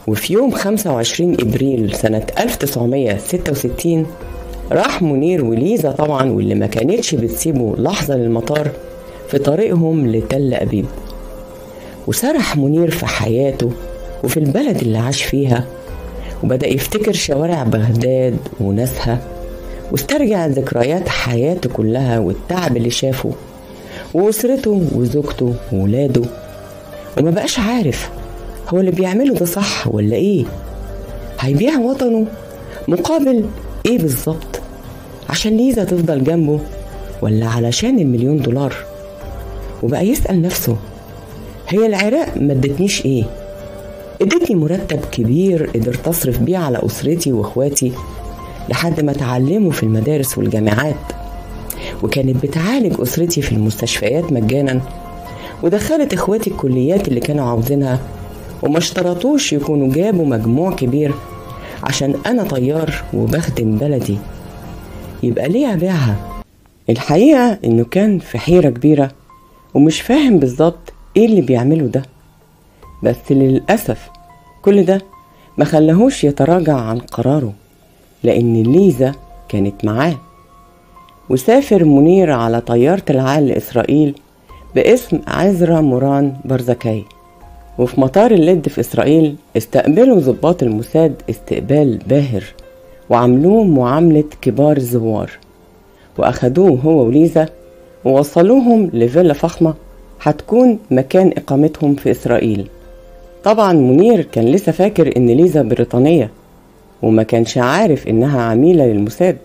وفي يوم 25 إبريل سنة 1966 راح منير وليزا طبعا واللي ما كانتش بتسيبه لحظة للمطار في طريقهم لتل أبيب وسرح منير في حياته وفي البلد اللي عاش فيها وبدأ يفتكر شوارع بغداد وناسها واسترجع ذكريات حياته كلها والتعب اللي شافه وأسرته وزوجته وولاده وما بقاش عارف هو اللي بيعمله ده صح ولا ايه هيبيع وطنه مقابل ايه بالظبط عشان ليزا تفضل جنبه ولا علشان المليون دولار وبقى يسأل نفسه هي العراق ما ادتنيش ايه ادتني مرتب كبير قدرت اصرف بيه على اسرتي واخواتي لحد ما اتعلموا في المدارس والجامعات وكانت بتعالج اسرتي في المستشفيات مجانا ودخلت اخواتي الكليات اللي كانوا عاوزينها وما اشترطوش يكونوا جابوا مجموع كبير عشان انا طيار وبخدم بلدي يبقى ليه ابيعها الحقيقه انه كان في حيره كبيره ومش فاهم بالظبط ايه اللي بيعمله ده بس للاسف كل ده ما خلاهوش يتراجع عن قراره لان ليزا كانت معاه وسافر منير على طيارة العال لإسرائيل باسم عزرا موران برزكاي وفي مطار اللد في إسرائيل استقبلوا ضباط الموساد استقبال باهر وعملوه معاملة كبار الزوار وأخدوه هو وليزا ووصلوهم لفيلا فخمة هتكون مكان إقامتهم في إسرائيل طبعا منير كان لسه فاكر إن ليزا بريطانية وما كانش عارف إنها عميلة للموساد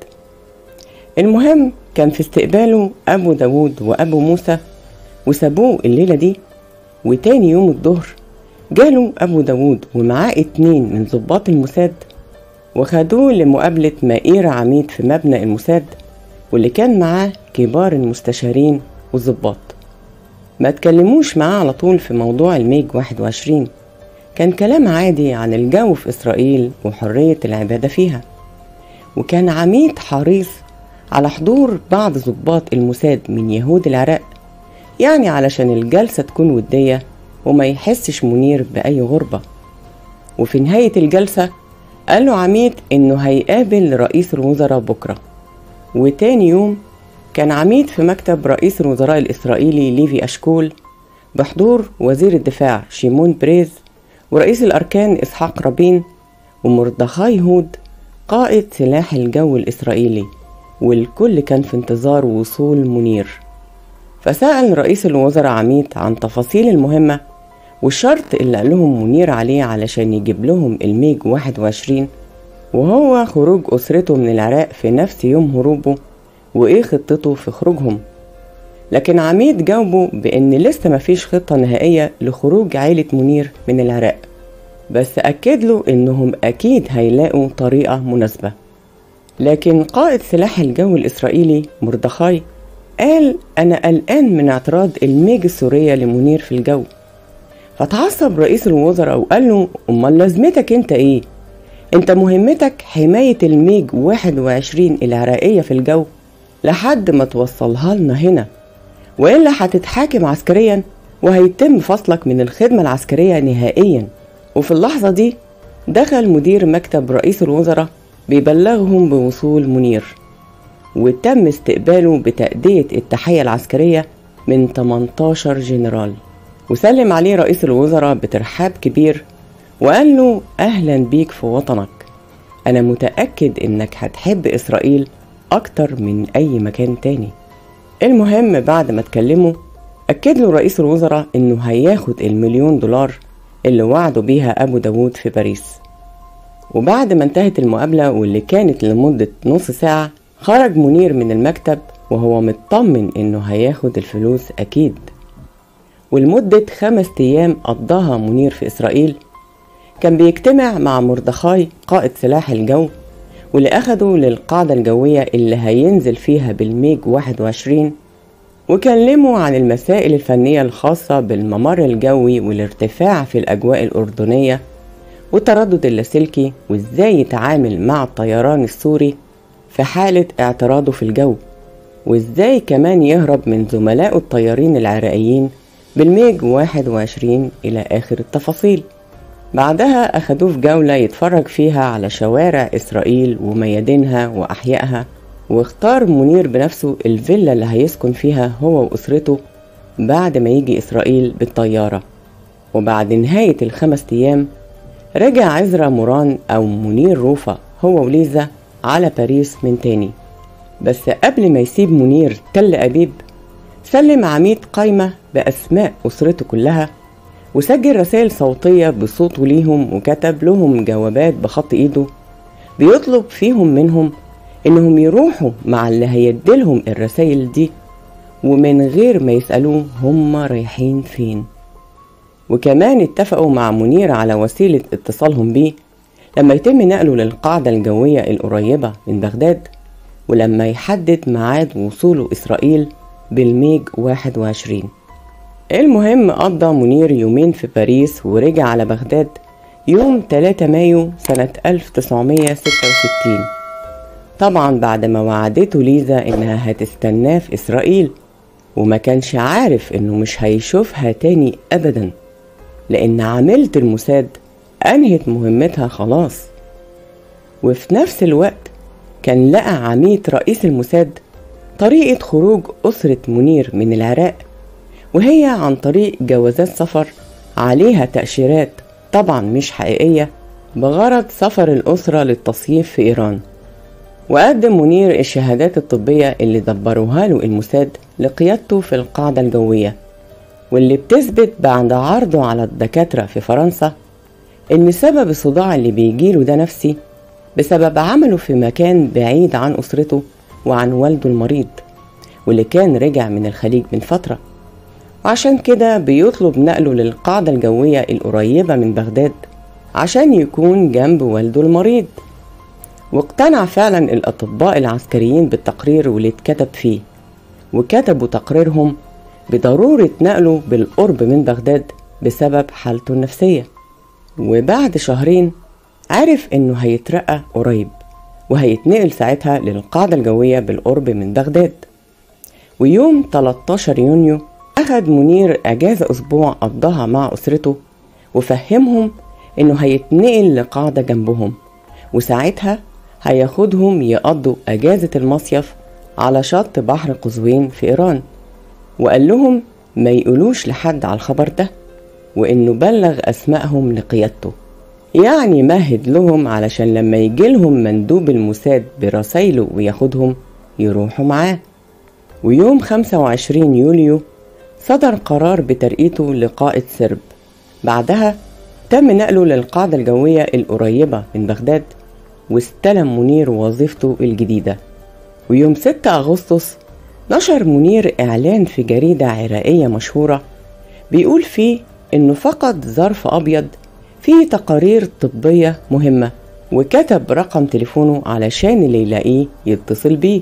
المهم كان في استقباله أبو داود وأبو موسى وسابوه الليلة دي وتاني يوم الظهر جاله أبو داود ومعاه اتنين من ضباط الموساد وخدوه لمقابلة مائير عميد في مبنى الموساد واللي كان معاه كبار المستشارين والضباط ما تكلموش معاه على طول في موضوع الميج 21 كان كلام عادي عن الجو في إسرائيل وحرية العبادة فيها وكان عميد حريص على حضور بعض ضباط الموساد من يهود العراق يعني علشان الجلسة تكون ودية وما يحسش منير بأي غربة وفي نهاية الجلسة قال له عميد إنه هيقابل رئيس الوزراء بكرة وتاني يوم كان عميد في مكتب رئيس الوزراء الإسرائيلي ليفي أشكول بحضور وزير الدفاع شيمون بريز ورئيس الأركان إسحاق رابين ومردخاي هود قائد سلاح الجو الإسرائيلي والكل كان في انتظار وصول منير فسأل رئيس الوزراء عميد عن تفاصيل المهمة والشرط اللي قال لهم منير عليه علشان يجيب لهم الميج 21 وهو خروج أسرته من العراق في نفس يوم هروبه وإيه خطته في خروجهم لكن عميد جاوبه بإن لسه مفيش خطة نهائية لخروج عيلة منير من العراق بس أكد له إنهم أكيد هيلاقوا طريقة مناسبة لكن قائد سلاح الجو الإسرائيلي مردخاي قال أنا قلقان من اعتراض الميج السورية لمنير في الجو فتعصب رئيس الوزراء وقال له أمال لازمتك أنت إيه؟ أنت مهمتك حماية الميج 21 العراقية في الجو لحد ما توصلها لنا هنا وإلا هتتحاكم عسكريا وهيتم فصلك من الخدمة العسكرية نهائيا وفي اللحظة دي دخل مدير مكتب رئيس الوزراء بيبلغهم بوصول منير وتم استقباله بتأدية التحية العسكرية من 18 جنرال وسلم عليه رئيس الوزراء بترحاب كبير وقال له أهلا بيك في وطنك أنا متأكد إنك هتحب إسرائيل أكتر من أي مكان تاني المهم بعد ما اتكلموا أكد له رئيس الوزراء إنه هياخد المليون دولار اللي وعدوا بيها أبو داوود في باريس وبعد ما انتهت المقابلة واللي كانت لمدة نص ساعة خرج منير من المكتب وهو مطمن إنه هياخد الفلوس أكيد ولمدة خمس أيام قضاها منير في إسرائيل كان بيجتمع مع مردخاي قائد سلاح الجو واللي أخده للقاعدة الجوية اللي هينزل فيها بالميج 21 وكلموا عن المسائل الفنية الخاصة بالممر الجوي والارتفاع في الأجواء الأردنية والتردد اللاسلكي وإزاي يتعامل مع الطيران السوري في حالة اعتراضه في الجو وإزاي كمان يهرب من زملائه الطيارين العراقيين بالميج 21 إلى آخر التفاصيل بعدها أخدوه في جولة يتفرج فيها على شوارع إسرائيل وميادينها وأحيائها واختار منير بنفسه الفيلا اللي هيسكن فيها هو وأسرته بعد ما يجي إسرائيل بالطيارة وبعد نهاية الخمس أيام رجع عزرا موران أو منير روفا هو وليزا على باريس من تاني بس قبل ما يسيب منير تل أبيب سلم عميد قايمة بأسماء أسرته كلها وسجل رسائل صوتية بصوته ليهم وكتب لهم جوابات بخط إيده بيطلب فيهم منهم إنهم يروحوا مع اللي هيديلهم الرسائل دي ومن غير ما يسألوه هم رايحين فين وكمان اتفقوا مع منير على وسيلة اتصالهم بيه لما يتم نقله للقاعدة الجوية القريبة من بغداد ولما يحدد ميعاد وصوله إسرائيل بالميج 21 المهم قضى منير يومين في باريس ورجع على بغداد يوم 3 مايو سنة 1966 طبعا بعد ما وعدته ليزا إنها هتستناه في إسرائيل وما كانش عارف إنه مش هيشوفها تاني أبدا لأن عاملة الموساد أنهت مهمتها خلاص وفي نفس الوقت كان لقى عميد رئيس الموساد طريقة خروج أسرة منير من العراق وهي عن طريق جوازات سفر عليها تأشيرات طبعا مش حقيقية بغرض سفر الأسرة للتصيف في إيران وقدم منير الشهادات الطبية اللي دبروها له الموساد لقيادته في القاعدة الجوية واللي بتثبت بعد عرضه على الدكاترة في فرنسا إن سبب الصداع اللي بيجيله ده نفسي بسبب عمله في مكان بعيد عن أسرته وعن والده المريض واللي كان رجع من الخليج من فترة وعشان كده بيطلب نقله للقاعدة الجوية القريبة من بغداد عشان يكون جنب والده المريض واقتنع فعلا الأطباء العسكريين بالتقرير واللي اتكتب فيه وكتبوا تقريرهم بضرورة نقله بالقرب من بغداد بسبب حالته النفسية وبعد شهرين عرف انه هيترقى قريب وهيتنقل ساعتها للقاعدة الجوية بالقرب من بغداد ويوم 13 يونيو أخد منير أجازة أسبوع قضاها مع أسرته وفهمهم إنه هيتنقل لقاعدة جنبهم وساعتها هياخدهم يقضوا أجازة المصيف على شط بحر قزوين في إيران وقال لهم ما يقولوش لحد على الخبر ده وإنه بلغ أسمائهم لقيادته يعني مهد لهم علشان لما يجيلهم مندوب الموساد برسايله وياخدهم يروحوا معاه ويوم 25 يوليو صدر قرار بترقيته لقائد سرب بعدها تم نقله للقاعدة الجوية القريبة من بغداد واستلم منير وظيفته الجديدة ويوم 6 أغسطس نشر منير إعلان في جريدة عراقية مشهورة بيقول فيه إنه فقد ظرف أبيض فيه تقارير طبية مهمة وكتب رقم تليفونه علشان اللي يلاقيه يتصل بيه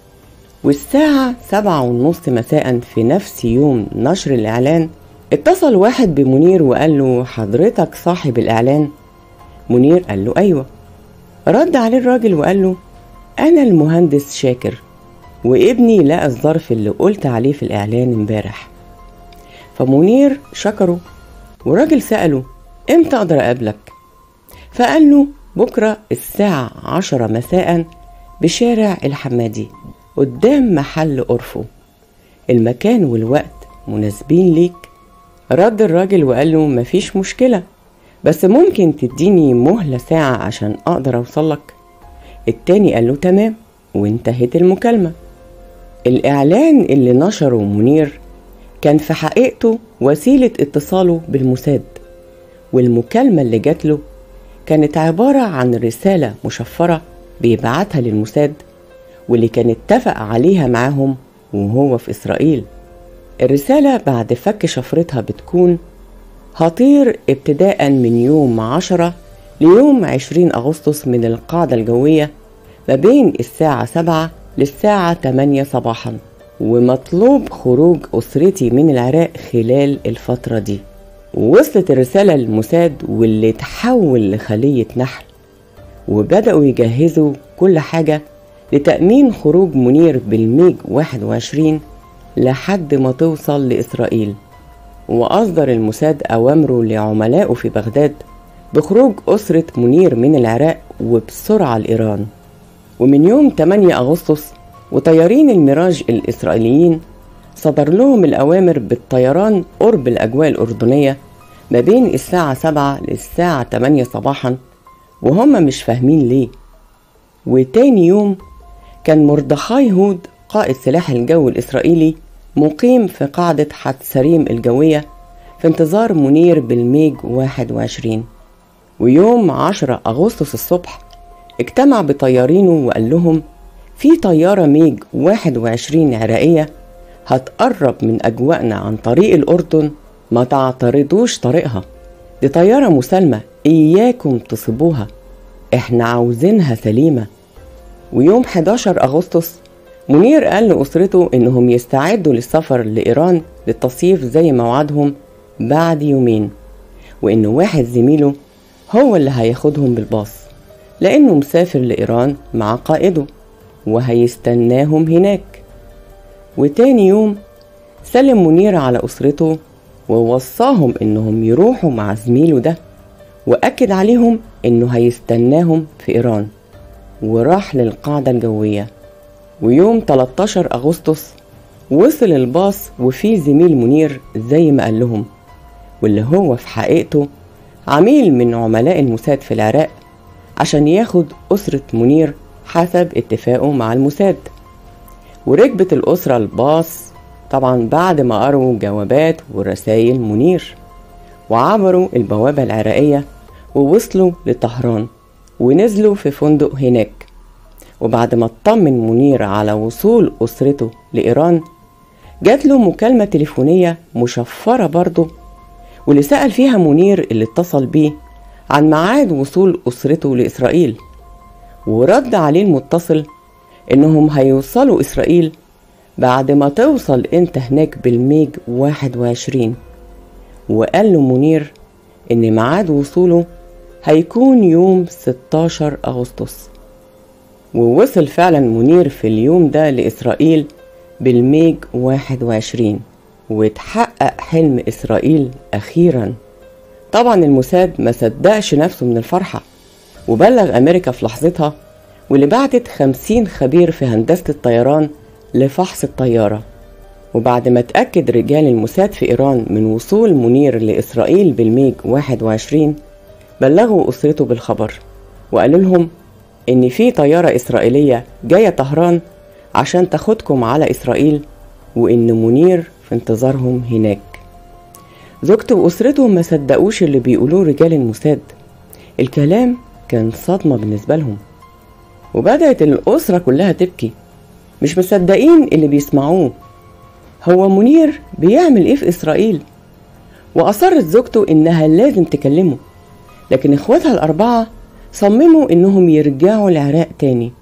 والساعة سبعة ونص مساء في نفس يوم نشر الإعلان اتصل واحد بمنير وقال له حضرتك صاحب الإعلان منير قال له أيوة رد عليه الراجل وقال له أنا المهندس شاكر وابني لقى الظرف اللي قلت عليه في الإعلان امبارح فمنير شكره والراجل سأله امتى أقدر أقابلك فقال له بكرة الساعة عشرة مساء بشارع الحمادي قدام محل أرفو المكان والوقت مناسبين ليك رد الراجل وقال له مفيش مشكلة بس ممكن تديني مهلة ساعة عشان أقدر أوصلك التاني قال له تمام وانتهت المكالمة الإعلان اللي نشره منير كان في حقيقته وسيلة اتصاله بالموساد والمكالمة اللي جات له كانت عبارة عن رسالة مشفرة بيبعتها للموساد واللي كان اتفق عليها معاهم وهو في إسرائيل الرسالة بعد فك شفرتها بتكون هطير ابتداء من يوم عشرة ليوم عشرين أغسطس من القاعدة الجوية ما بين الساعة سبعة للساعة تمانية صباحا ومطلوب خروج أسرتي من العراق خلال الفترة دي ووصلت الرسالة للموساد واللي تحول لخلية نحل وبدأوا يجهزوا كل حاجة لتأمين خروج منير بالميج 21 لحد ما توصل لإسرائيل وأصدر الموساد أوامره لعملائه في بغداد بخروج أسرة منير من العراق وبسرعة لإيران ومن يوم 8 أغسطس وطيارين الميراج الإسرائيليين صدر لهم الأوامر بالطيران قرب الأجواء الأردنية ما بين الساعة 7 للساعة 8 صباحا وهم مش فاهمين ليه وتاني يوم كان مردخاي هود قائد سلاح الجو الإسرائيلي مقيم في قاعدة حتسريم الجوية في انتظار منير بالميج 21 ويوم 10 أغسطس الصبح اجتمع بطيارينه وقال لهم في طيارة ميج 21 عراقية هتقرب من أجواءنا عن طريق الأردن ما تعترضوش طريقها دي طيارة مسالمة إياكم تصيبوها إحنا عاوزينها سليمة ويوم 11 أغسطس منير قال لأسرته إنهم يستعدوا للسفر لإيران للتصيف زي ما وعدهم بعد يومين وإن واحد زميله هو اللي هياخدهم بالباص لأنه مسافر لإيران مع قائده وهيستناهم هناك وتاني يوم سلم منير على أسرته ووصاهم إنهم يروحوا مع زميله ده وأكد عليهم إنه هيستناهم في إيران وراح للقاعدة الجوية ويوم 13 أغسطس وصل الباص وفيه زميل منير زي ما قال لهم واللي هو في حقيقته عميل من عملاء الموساد في العراق عشان ياخد أسرة منير حسب اتفاقه مع الموساد وركبت الأسرة الباص طبعا بعد ما قروا جوابات ورسايل منير وعبروا البوابة العراقية ووصلوا لطهران ونزلوا في فندق هناك وبعد ما اطمن منير على وصول أسرته لإيران جات له مكالمة تليفونية مشفرة برضه واللي سأل فيها منير اللي اتصل بيه عن ميعاد وصول أسرته لإسرائيل ورد عليه المتصل إنهم هيوصلوا إسرائيل بعد ما توصل انت هناك بالميج واحد وعشرين وقال له منير إن ميعاد وصوله هيكون يوم 16 أغسطس ووصل فعلا منير في اليوم ده لإسرائيل بالميج 21 واتحقق حلم إسرائيل أخيرا طبعا الموساد ما صدقش نفسه من الفرحة وبلغ أمريكا في لحظتها واللي بعتت خمسين خبير في هندسة الطيران لفحص الطيارة وبعد ما تأكد رجال الموساد في إيران من وصول منير لإسرائيل بالميج 21 بلغوا أسرته بالخبر وقالوا لهم إن في طيارة إسرائيلية جاية طهران عشان تاخدكم على إسرائيل وإن منير في انتظارهم هناك زوجته وأسرته ما صدقوش اللي بيقولوه رجال الموساد الكلام كان صدمة بالنسبة لهم وبدأت الأسرة كلها تبكي مش مصدقين اللي بيسمعوه هو منير بيعمل ايه في إسرائيل وأصرت زوجته إنها لازم تكلمه لكن إخواتها الأربعة صمموا إنهم يرجعوا العراق تاني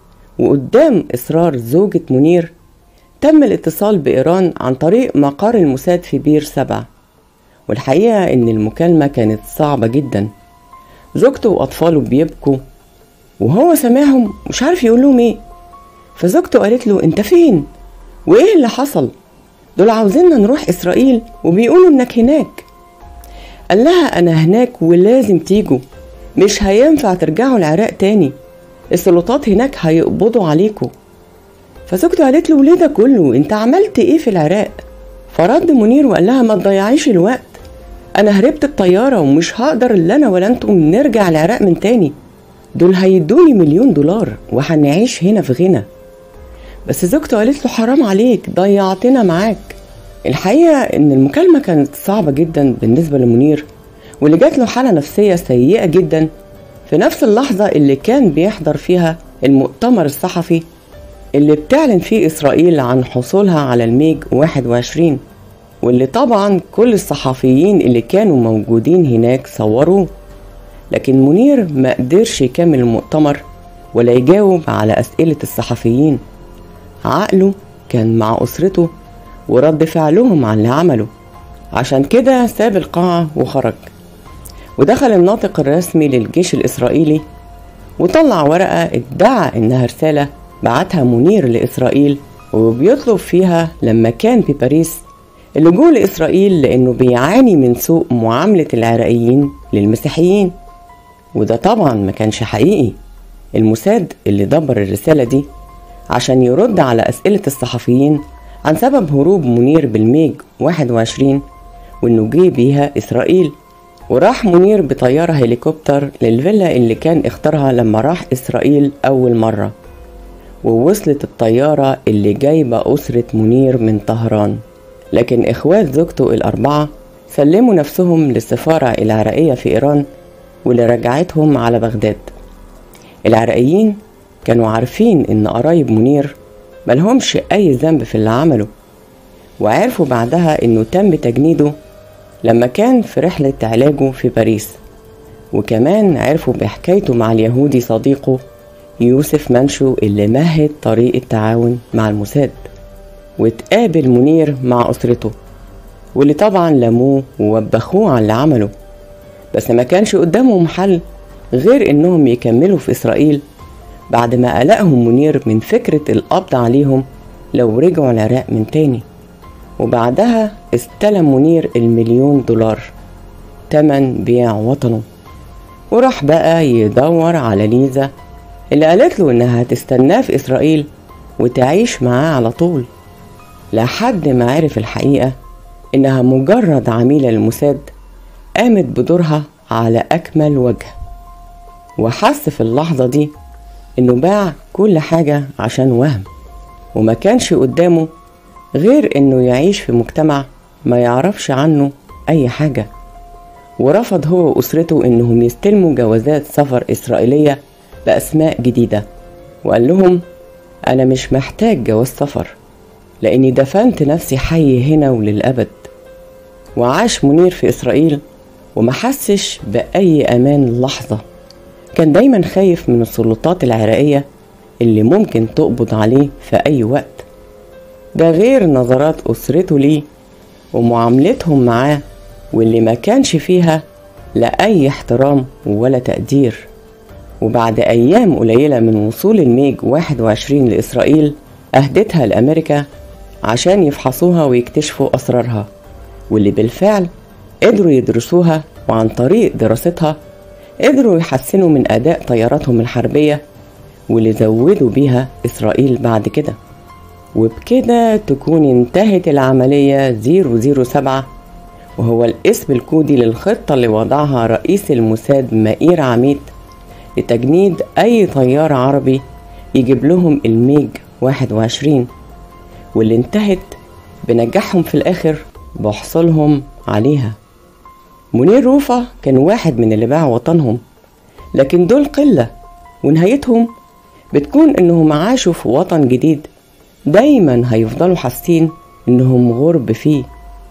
وقدام إصرار زوجة منير تم الاتصال بإيران عن طريق مقر الموساد في بير سبع والحقيقة إن المكالمة كانت صعبة جدا زوجته وأطفاله بيبكوا وهو سامعهم مش عارف يقول لهم إيه فزوجته قالت له أنت فين؟ وإيه اللي حصل؟ دول عاوزيننا نروح إسرائيل وبيقولوا إنك هناك قال لها أنا هناك ولازم تيجوا مش هينفع ترجعوا العراق تاني السلطات هناك هيقبضوا عليكم فزوجته قالت له وليه ده كله انت عملت ايه في العراق فرد منير وقال لها ما تضيعيش الوقت انا هربت الطيارة ومش هقدر الا انا ولا انتم نرجع العراق من تاني دول هيدوني مليون دولار وهنعيش هنا في غنى بس زوجته قالت له حرام عليك ضيعتنا معاك الحقيقة ان المكالمة كانت صعبة جدا بالنسبة لمنير واللي جات له حالة نفسية سيئة جدا في نفس اللحظة اللي كان بيحضر فيها المؤتمر الصحفي اللي بتعلن فيه إسرائيل عن حصولها على الميج 21 واللي طبعا كل الصحفيين اللي كانوا موجودين هناك صوروه لكن منير ما قدرش يكمل المؤتمر ولا يجاوب على أسئلة الصحفيين عقله كان مع أسرته ورد فعلهم على اللي عمله عشان كده ساب القاعة وخرج ودخل الناطق الرسمي للجيش الإسرائيلي وطلع ورقة ادعى إنها رسالة بعتها منير لإسرائيل وبيطلب فيها لما كان في باريس اللجوء لإسرائيل لأنه بيعاني من سوء معاملة العراقيين للمسيحيين وده طبعا ما كانش حقيقي الموساد اللي دبر الرسالة دي عشان يرد على أسئلة الصحفيين عن سبب هروب منير بالميج 21 وإنه جه بيها إسرائيل وراح منير بطيارة هليكوبتر للفيلا اللي كان اختارها لما راح إسرائيل أول مرة ووصلت الطيارة اللي جايبة أسرة منير من طهران لكن إخوات زوجته الأربعة سلموا نفسهم للسفارة العراقية في إيران واللي رجعتهم على بغداد العراقيين كانوا عارفين إن قرايب منير ملهمش أي ذنب في اللي عمله وعرفوا بعدها إنه تم تجنيده لما كان في رحلة علاجه في باريس وكمان عرفوا بحكايته مع اليهودي صديقه يوسف منشو اللي مهد طريق التعاون مع الموساد واتقابل منير مع أسرته واللي طبعا لموه ووبخوه على اللي عمله بس ما كانش قدامهم حل غير انهم يكملوا في اسرائيل بعد ما قلقهم منير من فكرة القبض عليهم لو رجعوا العراق من تاني وبعدها استلم منير المليون دولار تمن بيع وطنه وراح بقى يدور على ليزا اللي قالت له انها هتستناه في اسرائيل وتعيش معاه على طول لحد ما عرف الحقيقة انها مجرد عميلة للموساد قامت بدورها على اكمل وجه وحس في اللحظة دي انه باع كل حاجة عشان وهم وما كانش قدامه غير انه يعيش في مجتمع ما يعرفش عنه اي حاجة ورفض هو واسرته انهم يستلموا جوازات سفر اسرائيلية باسماء جديدة وقال لهم انا مش محتاج جواز سفر لاني دفنت نفسي حي هنا وللابد وعاش منير في اسرائيل ومحسش باي امان لحظه كان دايما خايف من السلطات العراقيه اللي ممكن تقبض عليه في اي وقت ده غير نظرات اسرته ليه ومعاملتهم معاه واللي ما كانش فيها لا اي احترام ولا تقدير وبعد ايام قليله من وصول الميج 21 لاسرائيل اهدتها لامريكا عشان يفحصوها ويكتشفوا اسرارها واللي بالفعل قدروا يدرسوها وعن طريق دراستها قدروا يحسنوا من أداء طياراتهم الحربية واللي زودوا بيها إسرائيل بعد كده وبكده تكون انتهت العملية 007 وهو الاسم الكودي للخطة اللي وضعها رئيس الموساد مائير عميد لتجنيد أي طيار عربي يجيب لهم الميج 21 واللي انتهت بنجاحهم في الآخر بحصولهم عليها منير روفة كان واحد من اللي باعوا وطنهم لكن دول قلة ونهايتهم بتكون انهم عاشوا في وطن جديد دايما هيفضلوا حاسين انهم غرب فيه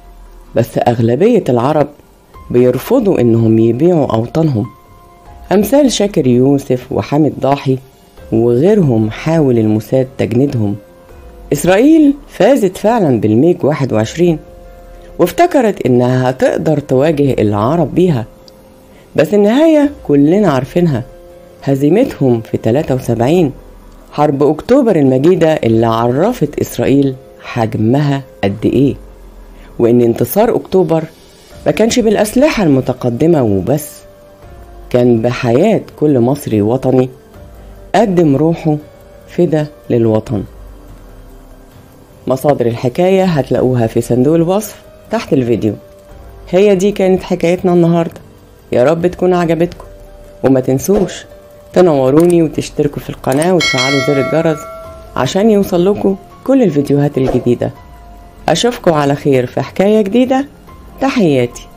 بس اغلبية العرب بيرفضوا انهم يبيعوا اوطانهم امثال شاكر يوسف وحامد ضاحي وغيرهم حاول الموساد تجنيدهم إسرائيل فازت فعلا بالميج 21 وافتكرت إنها هتقدر تواجه العرب بيها بس النهاية كلنا عارفينها هزيمتهم في 73 حرب أكتوبر المجيدة اللي عرفت إسرائيل حجمها قد إيه وإن انتصار أكتوبر ما كانش بالأسلحة المتقدمة وبس كان بحياة كل مصري وطني قدم روحه فدا للوطن مصادر الحكاية هتلاقوها في صندوق الوصف تحت الفيديو هي دي كانت حكايتنا النهاردة يا رب تكون عجبتكم وما تنسوش تنوروني وتشتركوا في القناة وتفعلوا زر الجرس عشان يوصل لكم كل الفيديوهات الجديدة أشوفكم على خير في حكاية جديدة تحياتي